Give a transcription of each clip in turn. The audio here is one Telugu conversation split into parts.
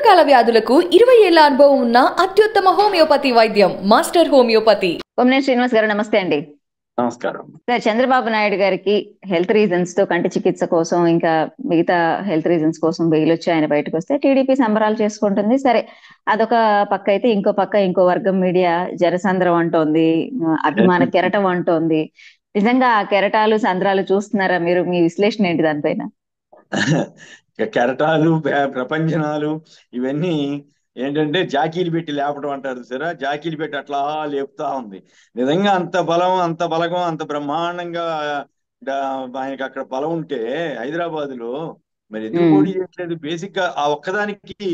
దీర్ఘకాల వ్యాధులకు ఇరవై ఏళ్ల అనుభవం ఉన్న అత్యుత్తమ హోమియోపతి వైద్యం మాస్టర్ హోమియోపతి కొమ్మినేని శ్రీనివాస్ గారు నమస్తే అండి నమస్కారం సార్ చంద్రబాబు నాయుడు గారికి హెల్త్ రీజన్స్ తో కంటి చికిత్స కోసం ఇంకా మిగతా హెల్త్ రీజన్స్ కోసం బెయిల్ వచ్చి ఆయన బయటకు వస్తే టీడీపీ సంబరాలు చేసుకుంటుంది సరే అదొక పక్క అయితే ఇంకో పక్క ఇంకో వర్గం మీడియా జరసంద్రం అంటోంది అభిమాన కెరటం అంటోంది నిజంగా ఆ కెరటాలు సంద్రాలు చూస్తున్నారా మీరు మీ విశ్లేషణ ఏంటి దానిపైన కెరటాలు ప్ర- ప్రపంచనాలు ఇవన్నీ ఏంటంటే జాకీలు పెట్టి లేపడం అంటారు సరే జాకీలు పెట్టి అట్లా లేపుతా ఉంది నిజంగా అంత బలం అంత బలగం అంత బ్రహ్మాండంగా డా- ఆయనకి అక్కడ బలం ఉంటే హైదరాబాద్ లో మరి ఎందుకు మ్మ్. పోటీ చేయట్లేదు బేసిక్ గా ఆ ఒక్కదానికి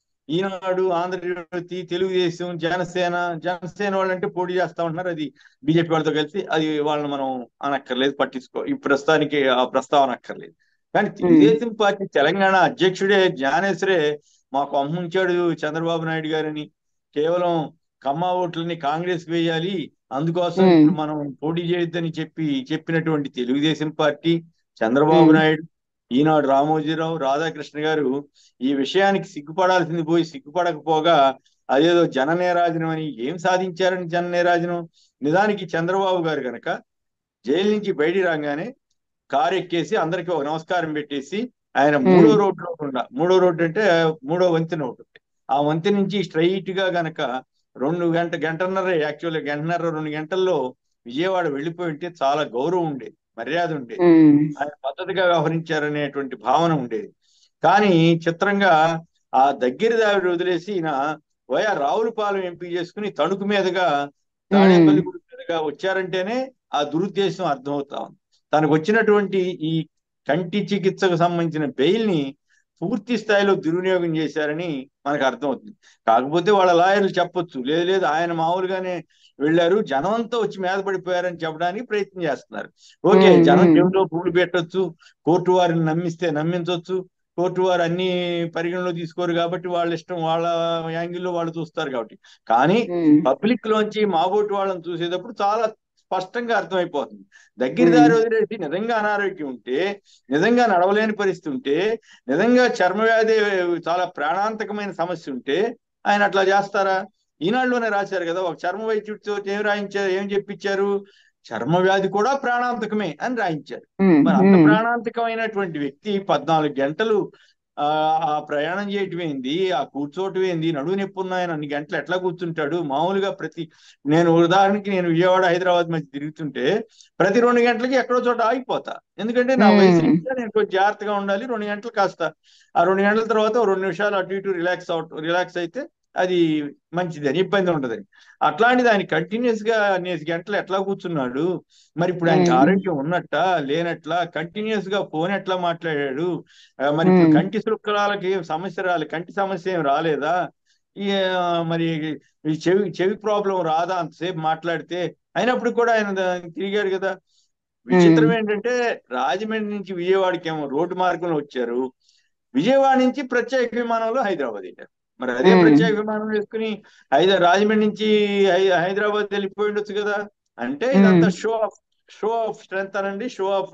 ఈనాడు ఆంధ్రజ్యోతి తెలుగుదేశం జనసేన జనసేన వాళ్ళంటే పోటీ చేస్తా ఉంటున్నారు అది బీజేపీ వాళ్ళతో కలిసి అది వాళ్ళని మనం అనక్కర్లేదు పట్టించుకో ఈ ప్రస్తుతానికి ఆ ప్రస్తావన అక్కర్లేదు కానీ తెలుగుదేశం పార్టీ తెలంగాణ అధ్యక్షుడే జ్ఞానేశ్వరే మాకు అమ్ముంచాడు చంద్రబాబు నాయుడు గారని కేవలం కమ్మ ఓట్లని కాంగ్రెస్ వేయాలి అందుకోసం మ్మ్. ఇప్పుడు మనం పోటీ చేయొద్దని చెప్పి చెప్పినటువంటి తెలుగుదేశం పార్టీ చంద్రబాబు మ్మ్. నాయుడు ఈనాడు రామోజీరావు రాధాకృష్ణ గారు ఈ విషయానికి సిగ్గుపడాల్సింది పోయి సిగ్గుపడకపోగా అదేదో జన నేరాజనం అని ఏం సాధించారని జన నేరాజనం నిజానికి చంద్రబాబు గారు గనక జైలు నుంచి బయటికి రాగానే కారు ఎక్కేసి అందరికీ ఒక నమస్కారం పెట్టేసి ఆయన మూడో మ్మ్. రోడ్లో ఉండ మూడో రోడ్డు అంటే మూడో వంతెన ఒకటి ఉంది. ఆ వంతెన నుంచి స్ట్రైట్ గా గనక రెండు గంట గంటన్నర యాక్చువల్ గంటన్నర రెండు గంటల్లో విజయవాడ వెళ్ళిపోయి ఉంటే చాలా గౌరవం ఉండేది మర్యాద ఉండేది ఉమ్, ఆయన పద్ధతిగా వ్యవహరించారనేటువంటి భావన ఉండేది కానీ చిత్రంగా ఆ దగ్గర దావిడ వదిలేసి ఈయన వైఆర్ రావులపాలెం ఎంపీ చేసుకుని తణుకు మీదుగా తాడేపల్లి గుడి మీదుగా వచ్చారంటేనే ఆ దురుద్దేశం అర్థమవుతా ఉంది తనకు వచ్చినటువంటి ఈ కంటి చికిత్సకు సంబంధించిన బెయిల్ ని పూర్తి స్థాయిలో దుర్వినియోగం చేశారని మనకు అర్థమవుతుంది కాకపోతే వాళ్ళ లాయర్లు చెప్పొచ్చు లేదు లేదు ఆయన మామూలుగానే వెళ్ళారు జనం అంతా వచ్చి మీద పడిపోయారని చెప్పడానికి ప్రయత్నం చేస్తున్నారు ఓకే మ్మ్, జనం మ్మ్. చెవిలో పూలు పెట్టొచ్చు కోర్టు వారిని నమ్మిస్తే నమ్మించవచ్చు కోర్టు వారు అన్ని పరిగణలో తీసుకోరు కాబట్టి వాళ్ళ ఇష్టం వాళ్ళ యాంగిల్లో వాళ్ళు చూస్తారు కాబట్టి కానీ ఉమ్, పబ్లిక్ లోంచి మాబోటి వాళ్ళని చూసేటప్పుడు చాలా స్పష్టంగా అర్థమైపోతుంది దగ్గర మ్మ్. దారి వదిలేసి నిజంగా అనారోగ్యం ఉంటే నిజంగా నడవలేని పరిస్థితి ఉంటే నిజంగా చర్మవ్యాధి చాలా ప్రాణాంతకమైన సమస్య ఉంటే ఆయన అట్లా చేస్తారా ఈనాడులోనే రాశారు కదా ఒక చర్మ వైద్యుడితో ఏం రాయించారు ఏం చెప్పించారు చర్మ వ్యాధి కూడా ప్రాణాంతకమే అని రాయించారు ఉమ్, మరి అంత ఉమ్, ప్రాణాంతకమైనటువంటి వ్యక్తి పద్నాలుగు గంటలు ఆ ఆ ప్రయాణం చేయటం ఏంది ఆ కూర్చోవటం ఏంది నడువు నొప్పి ఉన్నాయని అన్ని గంటలు ఎట్లా కూర్చుంటాడు మామూలుగా ప్రతి నేను ఉదాహరణకి నేను విజయవాడ హైదరాబాద్ మధ్య తిరుగుతుంటే ప్రతి రెండు గంటలకి ఎక్కడో చోట ఆగిపోతా ఎందుకంటే నా వయసు మ్మ్. రీత్యా నేను కొంచెం జాగ్రత్తగా ఉండాలి రెండు గంటలు కాస్త ఆ రెండు గంటల తర్వాత ఓ రెండు నిమిషాలు అటు ఇటు రిలాక్స్ అవటం రిలాక్స్ అయితే అది మంచిది అని ఇబ్బంది ఉండదని అట్లాంటిది ఆయన కంటిన్యూస్ గా అనేసి గంటలు ఎట్లా కూర్చున్నాడు మరి ఇప్పుడు ఆయనకి మ్మ్. ఆరోగ్యం ఉన్నట్ట లేనట్లా కంటిన్యూస్ గా ఫోన్ ఎట్లా మాట్లాడాడు ఆ, మరి ఇప్పుడు మ్మ్. కంటి శుక్లాలకి ఏం సమస్య రాలే కంటి సమస్య ఏం రాలేదా ఈ ఆ, మరి ఈ చెవి చెవి ప్రాబ్లం రాదా అంతసేపు మాట్లాడితే అయినప్పుడు కూడా ఆయన దా- తిరిగాడు కదా విచిత్రం మ్మ్. ఏంటంటే రాజమండ్రి నుంచి విజయవాడకి ఏమో రోడ్డు మార్గంలో వచ్చారు విజయవాడ నుంచి ప్రత్యేక విమానంలో హైదరాబాద్ వెళ్ళారు మరి అదే మ్మ్. ప్రత్యేక విమానం వేసుకుని హైద రాజమండ్రి నుంచి హై- హైదరాబాద్ వెళ్ళిపోయి ఉండొచ్చు కదా అంటే ఇదంతా మ్మ్. Show of show of strength అనండి షో ఆఫ్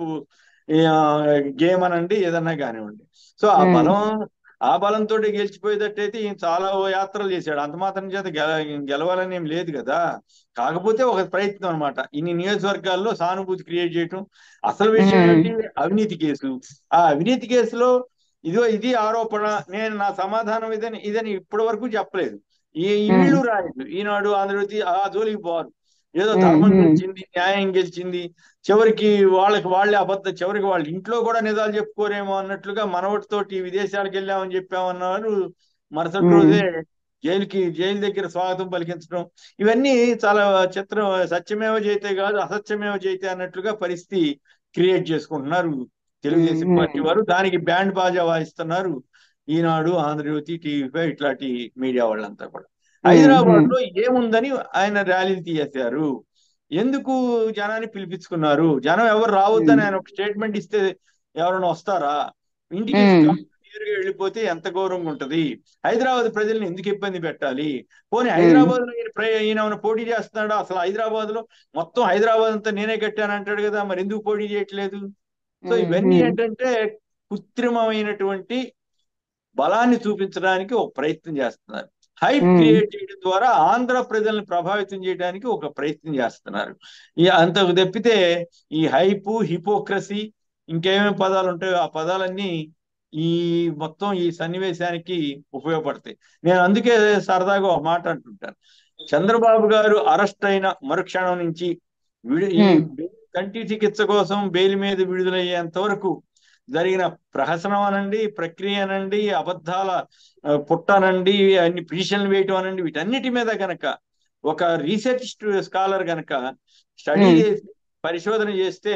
గేమ్ అనండి ఏదన్నా కానివ్వండి సో ఆ మ్మ్. బలం ఆ బలంతో గెలిచిపోయేటట్టయితే ఈయన చాలా యాత్రలు చేశాడు అంత మాత్రం చేత గెల గెలవాలని ఏం లేదు కదా కాకపోతే ఒక ప్రయత్నం అన్నమాట ఇన్ని నియోజకవర్గాల్లో సానుభూతి క్రియేట్ చేయటం అసలు విషయం మ్మ్. ఏంటి అవినీతి కేసు ఆ అవినీతి కేసులో ఇదిగో ఇది ఆరోపణ నేను నా సమాధానం ఇదని ఇదని ఇప్పటి వరకు చెప్పలేదు ఈ ఈ మ్మ్. వీళ్ళు రాయదు ఈనాడు ఆంధ్రజ్యోతి ఆ జోలికి పోరు ఏదో మ్మ్. ధర్మం మ్మ్. గెలిచింది న్యాయం గెలిచింది చివరికి వాళ్ళకి వాళ్ళే అబద్ధం చివరికి వాళ్ళ ఇంట్లో కూడా నిజాలు చెప్పుకోరేమో అన్నట్లుగా మనవటితోటి విదేశాలకు వెళ్ళామని చెప్పామన్నారు మరుసటి మ్మ్. రోజే జైలుకి జైలు దగ్గర స్వాగతం పలికించడం ఇవన్నీ చాలా చిత్రం సత్యమేవ జయితే కాదు అసత్యమేవ జయితే అన్నట్లుగా పరిస్థితి క్రియేట్ చేసుకుంటున్నారు తెలుగుదేశం మ్మ్. పార్టీ వారు దానికి బ్యాండ్ బాజా వాయిస్తున్నారు ఈనాడు ఆంధ్రజ్యోతి టీవీ ఫైవ్ ఇట్లాంటి మీడియా వాళ్ళంతా కూడా మ్మ్. హైదరాబాద్ మ్మ్. లో ఏముందని ఆయన ర్యాలీలు తీసేశారు ఎందుకు జనాన్ని పిలిపించుకున్నారు జనం ఎవరు రావద్దని ఆయన ఒక స్టేట్మెంట్ ఇస్తే ఎవరైనా వస్తారా ఇంటికి మ్మ్. నేరుగా వెళ్ళిపోతే ఎంత గౌరవంగా ఉంటది హైదరాబాద్ ప్రజల్ని ఎందుకు ఇబ్బంది పెట్టాలి పోనీ మ్మ్. హైదరాబాద్ లో ఈయన ప్ర- ఈయన ఏమైనా పోటీ చేస్తున్నాడా అసలు హైదరాబాద్ లో మొత్తం హైదరాబాద్ అంతా నేనే కట్టాను అంటాడు కదా మరి ఎందుకు పోటీ చేయట్లేదు సో మ్మ్. ఇవన్నీ మ్మ్. ఏంటంటే కృత్రిమమైనటువంటి బలాన్ని చూపించడానికి ఒక ప్రయత్నం చేస్తున్నారు హైప్ మ్మ్. క్రియేట్ చేయడం ద్వారా ఆంధ్ర ప్రజల్ని ప్రభావితం చేయడానికి ఒక ప్రయత్నం చేస్తున్నారు ఈ అంతకు తప్పితే ఈ హైపు హిపోక్రసీ ఇంకేమేమి పదాలు ఉంటాయో ఆ పదాలన్నీ ఈ మొత్తం ఈ సన్నివేశానికి ఉపయోగపడతాయి నేను అందుకే సరదాగా ఒక మాట అంటుంటాను చంద్రబాబు గారు అరెస్ట్ అయిన మరుక్షణం నుంచి విడు ఈ Hmm. కంటి చికిత్స కోసం బెయిల్ మీద విడుదలయ్యేంత వరకు జరిగిన ప్రహసనం అనండి ప్రక్రియ అనండి అబద్ధాల ఆ, పుట్టనండి అన్ని పిటిషన్లు వేయటం అనండి వీటన్నిటి మీద గనక ఒక రీసెర్చ్ స్కాలర్ గనక స్టడీ Hmm. చేసి పరిశోధన చేస్తే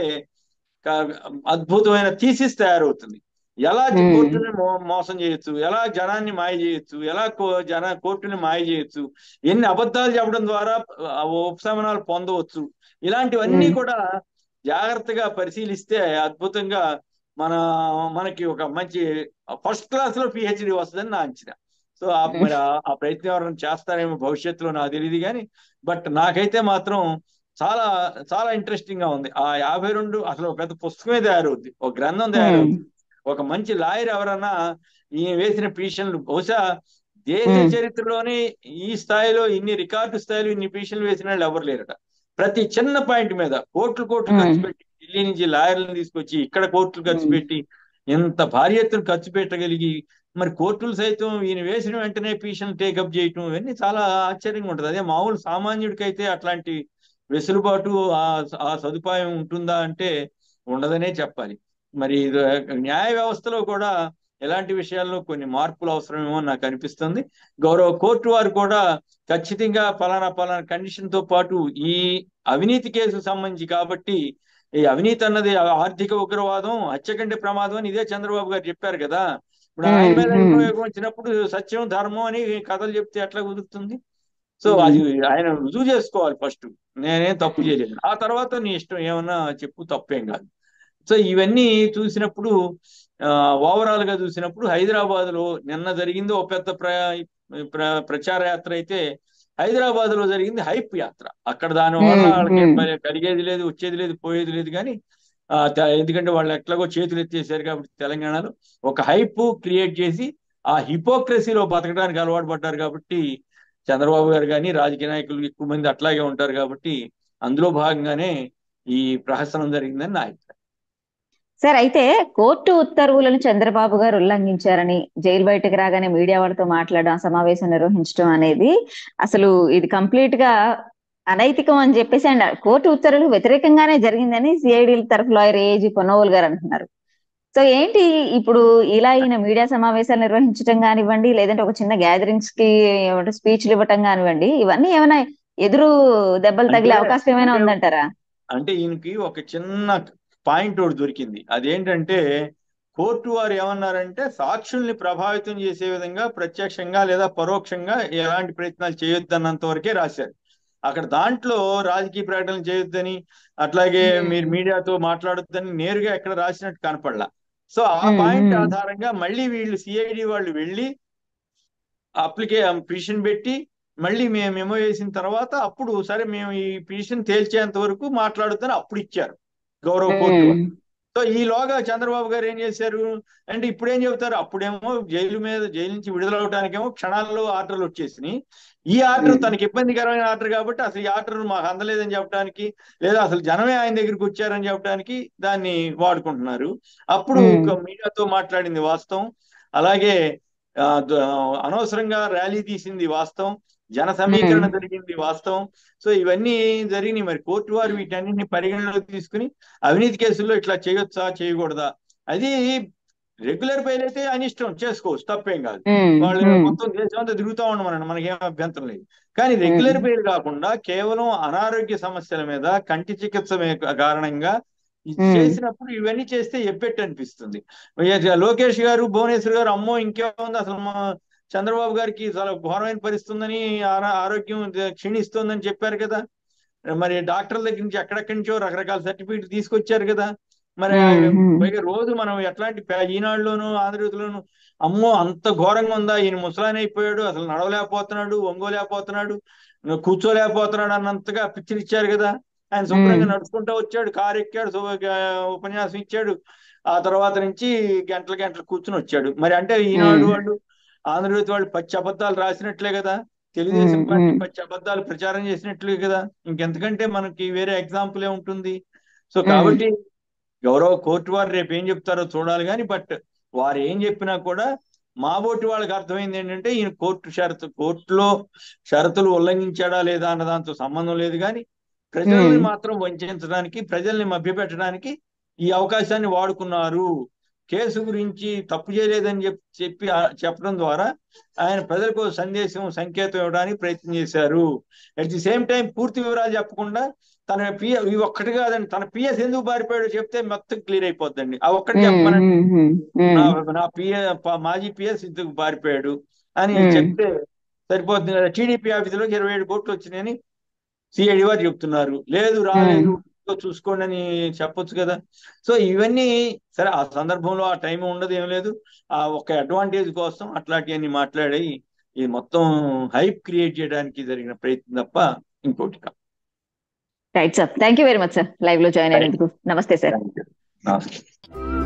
క- అద్భుతమైన థీసిస్ తయారవుతుంది ఎలా Hmm. కోర్టుని మో- మోసం చేయొచ్చు ఎలా జనాన్ని మాయ చేయొచ్చు ఎలా కో- జన కోర్టుని మాయ చేయొచ్చు ఎన్ని అబద్ధాలు చెప్పడం ద్వారా ఆ, ఉపశమనాలు పొందవచ్చు ఇలాంటివన్నీ Hmm. కూడా జాగ్రత్తగా పరిశీలిస్తే అద్భుతంగా మన మనకి ఒక మంచి ఫస్ట్ క్లాస్ లో పిహెచ్డి వస్తుందని నా అంచనా సో ఆ Hmm. మరి ఆ- ఆ ప్రయత్నం ఎవరైనా చేస్తారేమో భవిష్యత్తులో నాకు తెలియదు కానీ బట్ నాకైతే మాత్రం చాలా చాలా ఇంట్రెస్టింగ్ గా ఉంది ఆ యాభై రెండు అసలు ఒక పెద్ద పుస్తకమే తయారవుద్ది ఒక గ్రంథం తయారవుద్ది ఒక మంచి లాయర్ ఎవరన్నా ఈ వేసిన పిటిషన్లు బహుశా దేశ Hmm. చరిత్రలోనే ఈ స్థాయిలో ఇన్ని రికార్డు స్థాయిలో ఇన్ని పిటిషన్లు వేసిన వాళ్ళు ఎవరు లేరట ప్రతి చిన్న పాయింట్ మీద కోట్లు కోట్లు Hmm. ఖర్చు పెట్టి ఢిల్లీ నుంచి లాయర్లను తీసుకొచ్చి ఇక్కడ కోర్టులు ఖర్చు Hmm. పెట్టి ఎంత భారీ ఎత్తున ఖర్చు పెట్టగలిగి మరి కోర్టులు సైతం ఈయన వేసిన వెంటనే పిటిషన్ టేకప్ చేయటం ఇవన్నీ చాలా ఆశ్చర్యంగా ఉంటుంది అదే మామూలు సామాన్యుడికైతే అట్లాంటి వెసులుబాటు ఆ ఆ సదుపాయం ఉంటుందా అంటే ఉండదనే చెప్పాలి మరి ఇది న్యాయ వ్యవస్థలో కూడా ఎలాంటి విషయాల్లో కొన్ని మార్పులు అవసరమేమో నాకు అనిపిస్తుంది గౌరవ కోర్టు వారు కూడా ఖచ్చితంగా పలానా పలానా కండిషన్ తో పాటు ఈ అవినీతి కేసు సంబంధించి కాబట్టి ఈ అవినీతి అన్నది ఆర్థిక ఉగ్రవాదం హత్య కంటే ప్రమాదం అని ఇదే చంద్రబాబు గారు చెప్పారు కదా ఇప్పుడు ఆయన మీద Hmm, hmm. ఉపయోగం వచ్చినప్పుడు సత్యం ధర్మం అని కథలు చెప్తే ఎట్లా కుదురుతుంది సో Hmm. అది ఆయన రుజువు చేసుకోవాలి ఫస్ట్ నేనేం తప్పు చేయలేదు ఆ తర్వాత నీ ఇష్టం ఏమన్నా చెప్పు తప్పేం కాదు సో ఇవన్నీ చూసినప్పుడు ఓవరాల్ గా చూసినప్పుడు హైదరాబాద్ లో నిన్న జరిగింది ఒక పెద్ద ప్ర ప్ర- ప్రచార యాత్ర అయితే హైదరాబాద్ లో జరిగింది హైప్ యాత్ర అక్కడ దాని వల్ల Hmm, వాళ్ళకి hmm. మరి కలిగేది లేదు వచ్చేది లేదు పోయేది లేదు కానీ ఆ, త- ఎందుకంటే వాళ్ళు ఎట్లాగో చేతులు ఎత్తేసారు కాబట్టి తెలంగాణలో ఒక హైప్ క్రియేట్ చేసి ఆ హిపోక్రసీలో బతకడానికి అలవాటు పడ్డారు కాబట్టి చంద్రబాబు గారు కానీ రాజకీయ నాయకులు ఎక్కువ మంది అట్లాగే ఉంటారు కాబట్టి అందులో భాగంగానే ఈ ప్రహసనం జరిగిందని నా అభిప్రాయం సార్ అయితే కోర్టు ఉత్తర్వులను చంద్రబాబు గారు ఉల్లంఘించారని జైలు బయటకు రాగానే మీడియా వాళ్ళతో మాట్లాడడం సమావేశం నిర్వహించడం అనేది అసలు ఇది కంప్లీట్ గా అనైతికం అని చెప్పేసి అండ్ కోర్టు ఉత్తర్వులకు వ్యతిరేకంగానే జరిగిందని సిఐడి తరఫు లాయర్ ఏజీ పొన్నోవులు గారు అంటున్నారు సో ఏంటి ఇప్పుడు ఇలా ఈయన మీడియా సమావేశాలు నిర్వహించడం కానివ్వండి లేదంటే ఒక చిన్న గ్యాదరింగ్స్ కి స్పీచ్లు ఇవ్వటం కానివ్వండి ఇవన్నీ ఏమైనా ఎదురు దెబ్బలు తగిలే అంటే- అవకాశం ఏమైనా అంటే- ఉందంటారా అంటే ఈయనకి ఒక చిన్న పాయింట్ ఒకటి దొరికింది అదేంటంటే కోర్టు వారు ఏమన్నారంటే సాక్షుల్ని ప్రభావితం చేసే విధంగా ప్రత్యక్షంగా లేదా పరోక్షంగా ఎలాంటి ప్రయత్నాలు చేయొద్దన్నంత వరకే రాశారు అక్కడ దాంట్లో రాజకీయ ప్రకటనలు చేయొద్దని అట్లాగే Hmm. మీరు మీడియాతో మాట్లాడొద్దని నేరుగా ఎక్కడ రాసినట్టు కనపడలా సో ఆ Hmm, పాయింట్ hmm. ఆధారంగా మళ్ళీ వీళ్ళు సిఐడి వాళ్ళు వెళ్ళి అప్లికే పిటిషన్ పెట్టి మళ్ళీ మేము మెమో వేసిన తర్వాత అప్పుడు సరే మేము ఈ పిటిషన్ తేల్చేంత వరకు మాట్లాడొద్దని అప్పుడు ఇచ్చారు గౌరవ కోర్టు వారు. సో ఈలోగా చంద్రబాబు గారు ఏం చేశారు అంటే ఇప్పుడు ఏం చెబుతారు అప్పుడేమో జైలు మీద జైలు నుంచి విడుదలవటానికేమో క్షణాల్లో ఆర్డర్లు వచ్చేసినాయి ఈ ఆర్డర్ Hmm. తనకి ఇబ్బందికరమైన ఆర్డర్ కాబట్టి అసలు ఈ ఆర్డర్ మాకు అందలేదని చెప్పడానికి లేదా అసలు జనమే ఆయన దగ్గరికి వచ్చారని చెప్పడానికి దాన్ని వాడుకుంటున్నారు అప్పుడు Hmm. ఒక మీడియాతో మాట్లాడింది వాస్తవం అలాగే ఆ, ద- అనవసరంగా ర్యాలీ తీసింది వాస్తవం జన సమీకరణ Hmm. జరిగింది వాస్తవం సో ఇవన్నీ జరిగినాయి మరి కోర్టు వారు వీటన్నిటిని పరిగణలోకి తీసుకుని అవినీతి కేసుల్లో ఇట్లా చేయొచ్చా చేయకూడదా అది రెగ్యులర్ బెయిల్ అయితే అనిష్టం చేసుకోవచ్చు తప్పేం కాదు ఉమ్, వాళ్ళు ఉమ్, మొత్తం దేశం అంతా తిరుగుతా ఉండమనండి మనకేం అభ్యంతరం లేదు కానీ రెగ్యులర్ ఉమ్. బెయిల్ కాకుండా కేవలం అనారోగ్య సమస్యల మీద కంటి చికిత్స మే- కారణంగా ఇది ఉమ్. చేసినప్పుడు ఇవన్నీ చేస్తే ఎబ్బెట్టు అనిపిస్తుంది ఇక లోకేష్ గారు భువనేశ్వర్ గారు అమ్మో ఇంకేముంది అసలు మా చంద్రబాబు గారికి చాలా ఘోరమైన పరిస్థితి ఉందని ఆరా- ఆరోగ్యం క్షీణిస్తోందని చెప్పారు కదా మరి డాక్టర్ల దగ్గర నుంచి ఎక్కడెక్కడి నుంచో రకరకాల సర్టిఫికెట్ తీసుకొచ్చారు కదా మరి ఉమ్, ఉమ్. పైగా రోజు మనం ఎట్లాంటి పే- ఈనాడులోను ఆంధ్రజ్యోతిలోను అమ్మో అంత ఘోరంగా ఉందా ఈయన ముసలాయన అయిపోయాడు అసలు నడవలేకపోతున్నాడు వంగోలేకపోతున్నాడు కూర్చోలేకపోతున్నాడు అన్నంతగా పిక్చర్ ఇచ్చారు కదా ఆయన శుభ్రంగా మ్మ్. నడుచుకుంటూ వచ్చాడు కారు ఎక్కాడు శుభ- ఉపన్యాసం ఇచ్చాడు ఆ తర్వాత నుంచి గంటల గంటలు కూర్చుని వచ్చాడు మరి అంటే ఈనాడు మ్మ్. వాళ్ళు ఆంధ్రజ్యోతి వాళ్ళు పచ్చి అబద్ధాలు రాసినట్లే కదా తెలుగుదేశం మ్మ్. పార్టీ మ్మ్. పచ్చి అబద్ధాలు ప్రచారం చేసినట్లే కదా ఇంకెంతకంటే మనకి వేరే ఎగ్జాంపుల్ ఏ ఉంటుంది సో మ్మ్. కాబట్టి గౌరవ కోర్టు వారు రేపు ఏం చెప్తారో చూడాలి కానీ బట్ వారు ఏం చెప్పినా కూడా మా బోటి వాళ్ళకి అర్థమైంది ఏంటంటే ఈయన కోర్టు షరతు కోర్టులో షరతులు ఉల్లంఘించాడా లేదా అన్న దాంతో సంబంధం లేదు కానీ ప్రజల్ని మ్మ్. మాత్రం వంచడానికి ప్రజల్ని మభ్యపెట్టడానికి ఈ అవకాశాన్ని వాడుకున్నారు కేసు గురించి తప్పు చేయలేదని చెప్పి చెప్పి ఆ చెప్పడం ద్వారా ఆయన ప్రజలకు ఒక సందేశం సంకేతం ఇవ్వడానికి ప్రయత్నం చేశారు అట్ ది సేమ్ టైం పూర్తి వివరాలు చెప్పకుండా తన పిఎ ఈ ఒక్కటి కాదండి తన పిఎస్ ఎందుకు పారిపోయాడో చెప్తే మొత్తం క్లియర్ అయిపోద్దండి ఆ ఒక్కటి మ్మ్. చెప్పమనండి మ్మ్. నా మ్మ్. నా పిఏ మాజీ పిఎస్ ఇందుకు పారిపోయాడు అని మ్మ్. చెప్తే సరిపోతుంది కదా టీడీపీ ఆఫీసులోకి ఇరవై ఏడు కోట్లు వచ్చినాయని సిఐడి వారు చెప్తున్నారు లేదు రాలేదు ఇదిగో చూసుకోండి అని చెప్పొచ్చు కదా సో ఇవన్నీ సరే ఆ సందర్భంలో ఆ టైం ఉండదు ఏం లేదు ఆ ఒక అడ్వాంటేజ్ కోసం అట్లాంటివన్నీ మాట్లాడి ఈ మొత్తం హైప్ క్రియేట్ చేయడానికి జరిగిన ప్రయత్నం తప్ప ఇంకోటి కాదు right sir thank you very much sir live లో జాయిన్ అయినందుకు నమస్తే సార్ నమస్తే